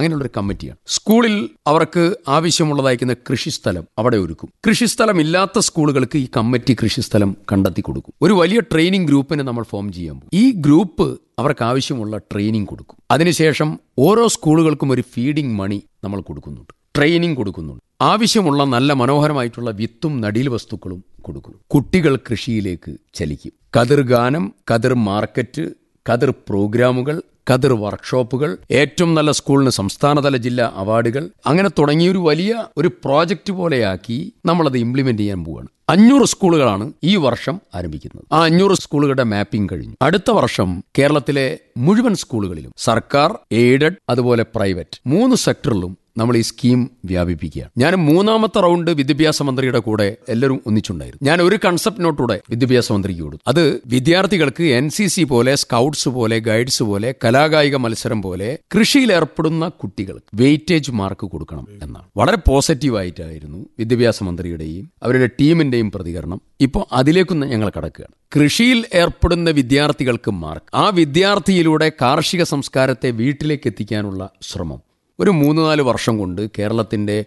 അങ്ങനെയുള്ളൊരു കമ്മിറ്റിയാണ് സ്കൂളിൽ അവർക്ക് ആവശ്യമുള്ളതായിരിക്കുന്ന കൃഷിസ്ഥലം അവിടെ ഒരുക്കും കൃഷിസ്ഥലം ഇല്ലാത്ത സ്കൂളുകൾക്ക് ഈ കമ്മിറ്റി കൃഷിസ്ഥലം കണ്ടെത്തി കൊടുക്കും ഒരു വലിയ ട്രെയിനിങ് ഗ്രൂപ്പിനെ നമ്മൾ ഫോം ചെയ്യാൻ പോകും ഈ ഗ്രൂപ്പ് അവർക്ക് ആവശ്യമുള്ള ട്രെയിനിങ് കൊടുക്കും അതിനുശേഷം ഓരോ സ്കൂളുകൾക്കും ഒരു ഫീഡിംഗ് മണി നമ്മൾ കൊടുക്കുന്നുണ്ട് ട്രെയിനിങ് കൊടുക്കുന്നുണ്ട് ആവശ്യമുള്ള നല്ല മനോഹരമായിട്ടുള്ള വിത്തും നടീൽ വസ്തുക്കളും കൊടുക്കും കുട്ടികൾ കൃഷിയിലേക്ക് ചലിക്കും കതിർ ഗാനം കതിർ മാർക്കറ്റ് കതിർ പ്രോഗ്രാമുകൾ കതിർ വർക്ക്ഷോപ്പുകൾ ഏറ്റവും നല്ല സ്കൂളിന് സംസ്ഥാനതല ജില്ലാ അവാർഡുകൾ അങ്ങനെ തുടങ്ങിയ ഒരു വലിയ ഒരു പ്രോജക്റ്റ് പോലെയാക്കി നമ്മളത് ഇംപ്ലിമെന്റ് ചെയ്യാൻ പോവുകയാണ് അഞ്ഞൂറ് സ്കൂളുകളാണ് ഈ വർഷം ആരംഭിക്കുന്നത് ആ അഞ്ഞൂറ് സ്കൂളുകളുടെ മാപ്പിംഗ് കഴിഞ്ഞു അടുത്ത വർഷം കേരളത്തിലെ മുഴുവൻ സ്കൂളുകളിലും സർക്കാർ എയ്ഡഡ് അതുപോലെ പ്രൈവറ്റ് മൂന്ന് സെക്ടറിലും നമ്മൾ ഈ സ്കീം വ്യാപിപ്പിക്കുകയാണ് ഞാൻ മൂന്നാമത്തെ റൗണ്ട് വിദ്യാഭ്യാസ മന്ത്രിയുടെ കൂടെ എല്ലാവരും ഒന്നിച്ചുണ്ടായിരുന്നു ഞാൻ ഒരു കൺസെപ്റ്റ് നോട്ടൂടെ വിദ്യാഭ്യാസ മന്ത്രിക്ക് കൊടുത്തു അത് വിദ്യാർത്ഥികൾക്ക് എൻ സി സി പോലെ സ്കൗട്ട്സ് പോലെ ഗൈഡ്സ് പോലെ കലാകായിക മത്സരം പോലെ കൃഷിയിൽ ഏർപ്പെടുന്ന കുട്ടികൾക്ക് വെയിറ്റേജ് മാർക്ക് കൊടുക്കണം എന്നാണ് വളരെ പോസിറ്റീവായിട്ടായിരുന്നു വിദ്യാഭ്യാസ മന്ത്രിയുടെയും അവരുടെ ടീമിന്റെയും പ്രതികരണം ഇപ്പോൾ അതിലേക്കൊന്ന് ഞങ്ങൾ കടക്കുകയാണ് കൃഷിയിൽ ഏർപ്പെടുന്ന വിദ്യാർത്ഥികൾക്ക് മാർക്ക് ആ വിദ്യാർത്ഥിയിലൂടെ കാർഷിക സംസ്കാരത്തെ വീട്ടിലേക്ക് എത്തിക്കാനുള്ള ശ്രമം ഒരു മൂന്ന് നാല് വർഷം കൊണ്ട് കേരളത്തിൻ്റെ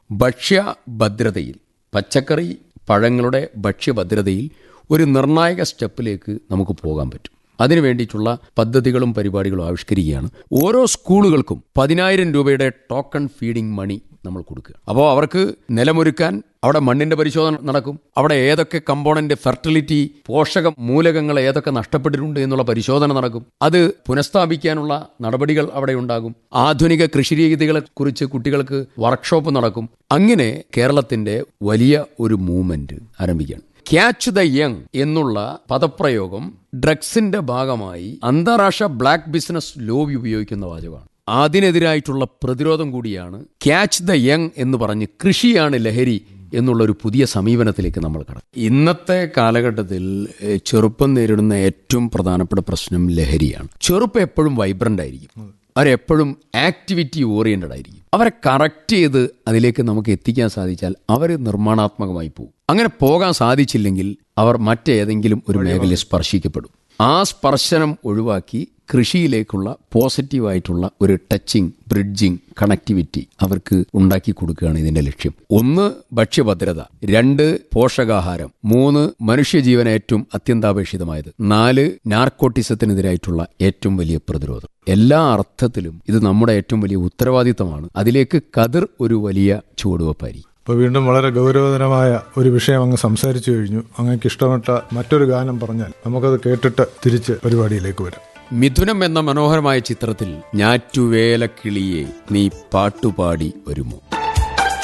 ഭക്ഷ്യഭദ്രതയിൽ പച്ചക്കറി പഴങ്ങളുടെ ഭക്ഷ്യഭദ്രതയിൽ ഒരു നിർണായക സ്റ്റെപ്പിലേക്ക് നമുക്ക് പോകാൻ പറ്റും അതിനു വേണ്ടിയിട്ടുള്ള പദ്ധതികളും പരിപാടികളും ആവിഷ്കരിക്കുകയാണ് ഓരോ സ്കൂളുകൾക്കും പതിനായിരം രൂപയുടെ ടോക്കൺ ഫീഡിംഗ് മണി നമ്മൾ കൊടുക്കുക അപ്പോൾ അവർക്ക് നിലമൊരുക്കാൻ അവിടെ മണ്ണിന്റെ പരിശോധന നടക്കും അവിടെ ഏതൊക്കെ കമ്പോണന്റ് ഫെർട്ടിലിറ്റി പോഷക മൂലകങ്ങൾ ഏതൊക്കെ നഷ്ടപ്പെട്ടിട്ടുണ്ട് എന്നുള്ള പരിശോധന നടക്കും അത് പുനഃസ്ഥാപിക്കാനുള്ള നടപടികൾ അവിടെ ഉണ്ടാകും ആധുനിക കൃഷിരീതികളെ കുറിച്ച് കുട്ടികൾക്ക് വർക്ക്ഷോപ്പ് നടക്കും അങ്ങനെ കേരളത്തിന്റെ വലിയ ഒരു മൂവ്മെന്റ് ആരംഭിക്കുകയാണ് ക്യാച്ച് ദ യങ് എന്നുള്ള പദപ്രയോഗം ഡ്രഗ്സിന്റെ ഭാഗമായി അന്താരാഷ്ട്ര ബ്ലാക്ക് ബിസിനസ് ലോബി ഉപയോഗിക്കുന്ന വാചകമാണ് അതിനെതിരായിട്ടുള്ള പ്രതിരോധം കൂടിയാണ് ക്യാച്ച് ദ യങ് എന്ന് പറഞ്ഞ് കൃഷിയാണ് ലഹരി എന്നുള്ള ഒരു പുതിയ സമീപനത്തിലേക്ക് നമ്മൾ കടക്കും ഇന്നത്തെ കാലഘട്ടത്തിൽ ഏഹ്, ചെറുപ്പം നേരിടുന്ന ഏറ്റവും പ്രധാനപ്പെട്ട പ്രശ്നം ലഹരിയാണ് ചെറുപ്പം എപ്പോഴും വൈബ്രന്റ് ആയിരിക്കും അവരെപ്പോഴും ആക്ടിവിറ്റി ഓറിയന്റഡ് ആയിരിക്കും അവരെ കറക്റ്റ് ചെയ്ത് അതിലേക്ക് നമുക്ക് എത്തിക്കാൻ സാധിച്ചാൽ അവർ നിർമ്മാണാത്മകമായി പോകും അങ്ങനെ പോകാൻ സാധിച്ചില്ലെങ്കിൽ അവർ മറ്റേതെങ്കിലും ഒരു മേഖലയിൽ സ്പർശിക്കപ്പെടും ആ സ്പർശനം ഒഴിവാക്കി കൃഷിയിലേക്കുള്ള പോസിറ്റീവായിട്ടുള്ള ഒരു ടച്ചിങ് ബ്രിഡ്ജിങ് കണക്ടിവിറ്റി അവർക്ക് ഉണ്ടാക്കി കൊടുക്കുകയാണ് ഇതിന്റെ ലക്ഷ്യം ഒന്ന് ഭക്ഷ്യഭദ്രത രണ്ട് പോഷകാഹാരം മൂന്ന് മനുഷ്യജീവൻ ഏറ്റവും അത്യന്താപേക്ഷിതമായത് നാല് നാർക്കോട്ടിസത്തിനെതിരായിട്ടുള്ള ഏറ്റവും വലിയ പ്രതിരോധം എല്ലാ അർത്ഥത്തിലും ഇത് നമ്മുടെ ഏറ്റവും വലിയ ഉത്തരവാദിത്തമാണ് അതിലേക്ക് കതിർ ഒരു വലിയ ചുവടുവെപ്പായിരിക്കും ഇപ്പോൾ വീണ്ടും വളരെ ഗൗരവതരമായ ഒരു വിഷയം അങ്ങ് സംസാരിച്ചു കഴിഞ്ഞു അങ്ങക്ക് ഇഷ്ടപ്പെട്ട മറ്റൊരു ഗാനം പറഞ്ഞാൽ നമുക്കത് കേട്ടിട്ട് തിരിച്ച് പരിപാടിയിലേക്ക് വരാം മിഥുനം എന്ന മനോഹരമായ ചിത്രത്തിൽ ഞാറ്റുവേല കിളിയെ നീ പാട്ടുപാടി വരുമോ